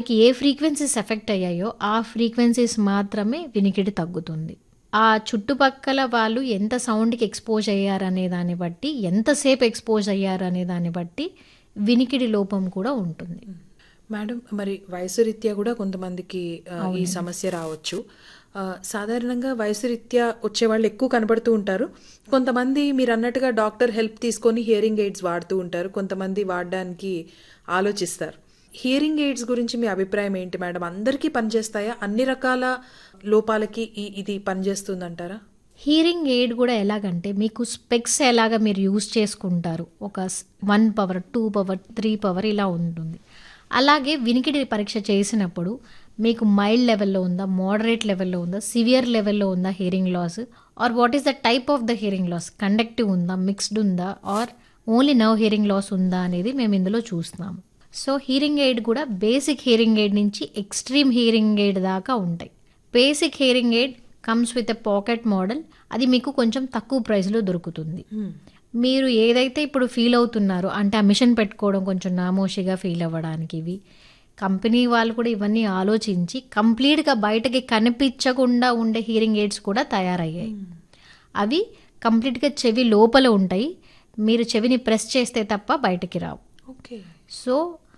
మనకి ఏ frequencies effect అయ్యాయో ఆ ఫ్రీక్వెన్సీస్ మాత్రమే వినికిడి తగ్గుతుంది ఆ చుట్టుపక్కల వాళ్ళు ఎంత సౌండ్కి ఎక్స్పోజ్ అయ్యారనే దాన్ని బట్టి ఎంతసేపు ఎక్స్పోజ్ అయ్యారు అనే దాన్ని బట్టి వినికిడి లోపం కూడా ఉంటుంది మేడం మరి వయసు రీత్యా కూడా కొంతమందికి ఆ, ఈ సమస్య రావచ్చు ఆ, సాధారణంగా వయసు రీత్యా వచ్చే వాళ్ళు ఎక్కువ కనబడుతూ ఉంటారు కొంతమంది మీరు అన్నట్టుగా డాక్టర్ హెల్ప్ తీసుకొని హియరింగ్ ఎయిడ్స్ వాడుతూ ఉంటారు కొంతమంది వాడడానికి ఆలోచిస్తారు హియరింగ్ ఎయిడ్స్ గురించి మీ అభిప్రాయం ఏంటి మేడం అందరికీ పనిచేస్తాయా అన్ని రకాల లోపాలకి ఈ ఇది పనిచేస్తుందంటారా హీరింగ్ ఎయిడ్ కూడా ఎలాగంటే మీకు స్పెక్స్ ఎలాగ మీరు యూజ్ చేసుకుంటారు ఒక one power two power three power ఇలా ఉంటుంది అలాగే వినికిడి పరీక్ష చేసినప్పుడు మీకు మైల్డ్ లెవెల్లో ఉందా మోడరేట్ లెవెల్లో ఉందా సివియర్ లెవెల్లో ఉందా hearing loss or what is the type of the hearing loss conductive ఉందా మిక్స్డ్ ఉందా or only nerve hearing loss ఉందా అనేది మేము ఇందులో చూస్తున్నాము సో హీరింగ్ ఎయిడ్ కూడా బేసిక్ హీరింగ్ ఎయిడ్ నుంచి ఎక్స్ట్రీమ్ హీరింగ్ ఎయిడ్ దాకా ఉంటాయి basic hearing aid comes with a pocket model అది మీకు కొంచెం తక్కువ ప్రైస్లో దొరుకుతుంది మీరు ఏదైతే ఇప్పుడు ఫీల్ అవుతున్నారో అంటే ఆ మిషన్ పెట్టుకోవడం కొంచెం నామోషిగా ఫీల్ అవ్వడానికి ఇవి కంపెనీ వాళ్ళు కూడా ఇవన్నీ ఆలోచించి కంప్లీట్గా బయటకి కనిపించకుండా ఉండే హీరింగ్ ఎయిడ్స్ కూడా తయారయ్యాయి అవి కంప్లీట్గా చెవి లోపల ఉంటాయి మీరు చెవిని ప్రెస్ చేస్తే తప్ప బయటకి రావు ఓకే సో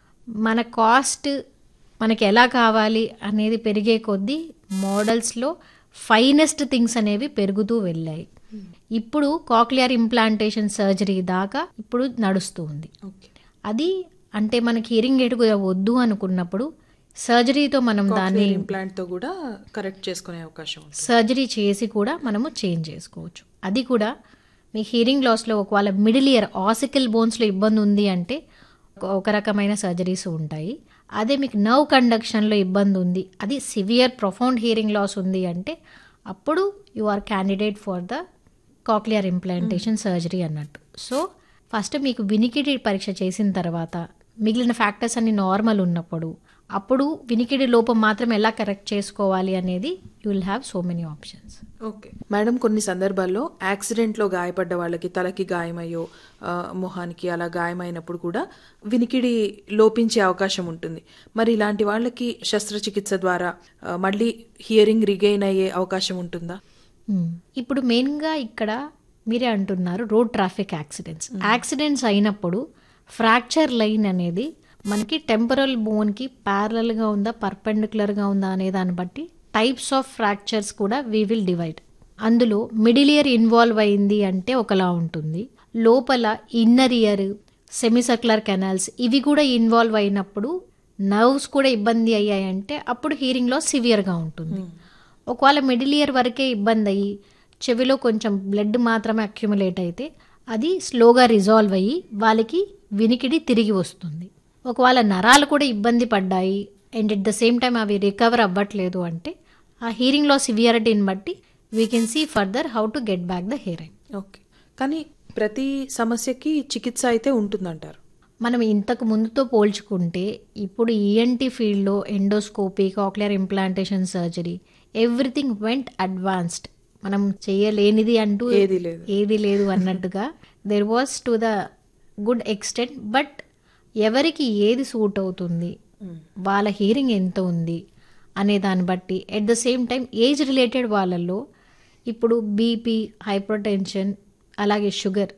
మన కాస్ట్ మనకి ఎలా కావాలి అనేది పెరిగే కొద్దీ మోడల్స్లో ఫైనెస్ట్ థింగ్స్ అనేవి పెరుగుతూ వెళ్ళాయి ఇప్పుడు కాక్లియర్ ఇంప్లాంటేషన్ సర్జరీ దాకా ఇప్పుడు నడుస్తూ ఉంది ఓకే అది అంటే మనకి హియరింగ్ ఎయిడ్ కూడా వద్దు అనుకున్నప్పుడు సర్జరీతో మనం దాన్ని ఇంప్లాంట్ తో కూడా కరెక్ట్ చేసుకునే అవకాశం ఉంది సర్జరీ చేసి కూడా మనము చేంజ్ చేసుకోవచ్చు అది కూడా మీ హియరింగ్ లాస్లో ఒకవేళ మిడిల్ ఇయర్ ఆసికల్ బోన్స్లో ఇబ్బంది ఉంది అంటే ఒక- ఒక రకమైన సర్జరీస్ ఉంటాయి అదే మీకు నర్వ్ కండక్షన్లో ఇబ్బంది ఉంది అది సివియర్ ప్రొఫౌండ్ హియరింగ్ లాస్ ఉంది అంటే అప్పుడు you are candidate for the cochlear implantation surgery అన్నట్టు సో ఫస్ట్ మీకు వినికిడి పరీక్ష చేసిన తర్వాత మిగిలిన ఫ్యాక్టర్స్ అన్ని నార్మల్ ఉన్నప్పుడు అప్పుడు వినికిడి లోపం మాత్రం ఎలా కరెక్ట్ చేసుకోవాలి అనేది you will have so many options okay madam కొన్ని సందర్భాల్లో యాక్సిడెంట్లో గాయపడ్డ వాళ్ళకి తలకి గాయమయ్యో ఆ, మొహానికి అలా గాయమైనప్పుడు కూడా వినికిడి లోపించే అవకాశం ఉంటుంది మరి ఇలాంటి వాళ్ళకి శస్త్రచికిత్స ద్వారా ఆ, మళ్ళీ హియరింగ్ రిగైన్ అయ్యే అవకాశం ఉంటుందా ఇప్పుడు మెయిన్గా ఇక్కడ మీరే అంటున్నారు రోడ్ ట్రాఫిక్ యాక్సిడెంట్స్ యాక్సిడెంట్స్ అయినప్పుడు ఫ్రాక్చర్ లైన్ అనేది మనకి టెంపరల్ బోన్కి ప్యారలల్గా ఉందా పర్పెండిక్యులర్గా ఉందా అనే దాన్ని బట్టి టైప్స్ ఆఫ్ ఫ్రాక్చర్స్ కూడా వీ విల్ డివైడ్ అందులో మిడిల్ ఇయర్ ఇన్వాల్వ్ అయింది అంటే ఒకలా ఉంటుంది లోపల ఇన్నర్ ఇయర్ సెమీసర్కులర్ కెనాల్స్ ఇవి కూడా ఇన్వాల్వ్ అయినప్పుడు నర్వ్స్ కూడా ఇబ్బంది అయ్యాయంటే అప్పుడు హీరింగ్లో సివియర్గా ఉంటుంది ఒకవేళ మిడిల్ ఇయర్ వరకే ఇబ్బంది అయ్యి చెవిలో కొంచెం బ్లడ్ మాత్రమే అక్యుములేట్ అయితే అది స్లోగా రిజాల్వ్ అయ్యి వాళ్ళకి వినికిడి తిరిగి వస్తుంది ఒకవేళ నరాలు కూడా ఇబ్బంది పడ్డాయి and at the same time అవి రికవర్ అవ్వట్లేదు అంటే ఆ హీరింగ్లో సివియారిటీని బట్టి we can see further how to get back the hearing okay కానీ ప్రతి సమస్యకి చికిత్స అయితే ఉంటుందంటారు మనం ఇంతకు ముందుతో పోల్చుకుంటే ఇప్పుడు ఈఎన్టీ ఫీల్డ్లో endoscopy cochlear implantation surgery everything went advanced మనం చేయలేనిది అంటూ ఏదీ లేదు. ఏది లేదు అన్నట్టుగా there was to the good extent but ఎవరికి ఏది సూట్ అవుతుంది వాళ్ళ హీరింగ్ ఎంత ఉంది అనే దాన్ని బట్టి at the same time age related వాళ్ళల్లో ఇప్పుడు బీపీ హైపర్ టెన్షన్ అలాగే షుగర్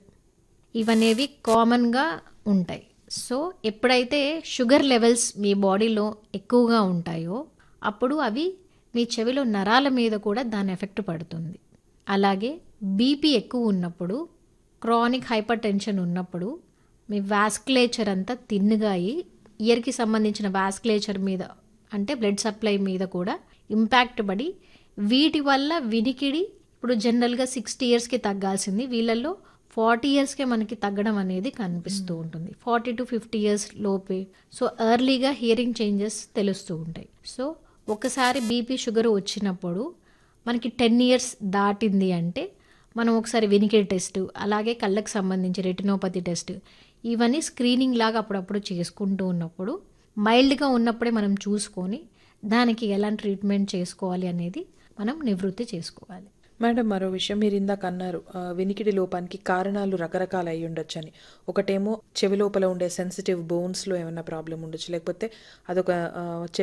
ఇవనేవి కామన్గా ఉంటాయి సో ఎప్పుడైతే షుగర్ లెవెల్స్ మీ బాడీలో ఎక్కువగా ఉంటాయో అప్పుడు అవి మీ చెవిలో నరాల మీద కూడా దాని ఎఫెక్ట్ పడుతుంది అలాగే బీపీ ఎక్కువ ఉన్నప్పుడు క్రానిక్ హైపర్ టెన్షన్ ఉన్నప్పుడు మీ వాస్కులేచర్ అంతా తిన్నుగా అయ్యి ఇయర్కి సంబంధించిన వాస్కులేచర్ మీద అంటే బ్లడ్ సప్లై మీద కూడా ఇంపాక్ట్ పడి వీటి వల్ల వినికిడి ఇప్పుడు జనరల్గా సిక్స్టీ ఇయర్స్కి తగ్గాల్సింది వీళ్ళల్లో ఫార్టీ ఇయర్స్కే మనకి తగ్గడం అనేది కనిపిస్తూ ఉంటుంది ఫార్టీ టు ఫిఫ్టీ ఇయర్స్ లోపే సో ఎర్లీగా హియరింగ్ చేంజెస్ తెలుస్తూ ఉంటాయి సో ఒకసారి బీపీ షుగర్ వచ్చినప్పుడు మనకి టెన్ ఇయర్స్ దాటింది అంటే మనం ఒకసారి వినికిడి టెస్ట్ అలాగే కళ్ళకు సంబంధించి రెటినోపతి టెస్ట్ ఇవన్నీ స్క్రీనింగ్ లాగా అప్పుడప్పుడు చేసుకుంటూ ఉన్నప్పుడు మైల్డ్గా ఉన్నప్పుడే మనం చూసుకొని దానికి ఎలాంటి ట్రీట్మెంట్ చేసుకోవాలి అనేది మనం నివృత్తి చేసుకోవాలి మేడం మరో విషయం మీరు ఇందాక అన్నారు ఆ, వినికిడి లోపానికి కారణాలు రకరకాలు అయి ఉండొచ్చని ఒకటేమో చెవి లోపల ఉండే సెన్సిటివ్ బోన్స్లో ఏమైనా ప్రాబ్లం ఉండొచ్చు లేకపోతే అదొక ఆ,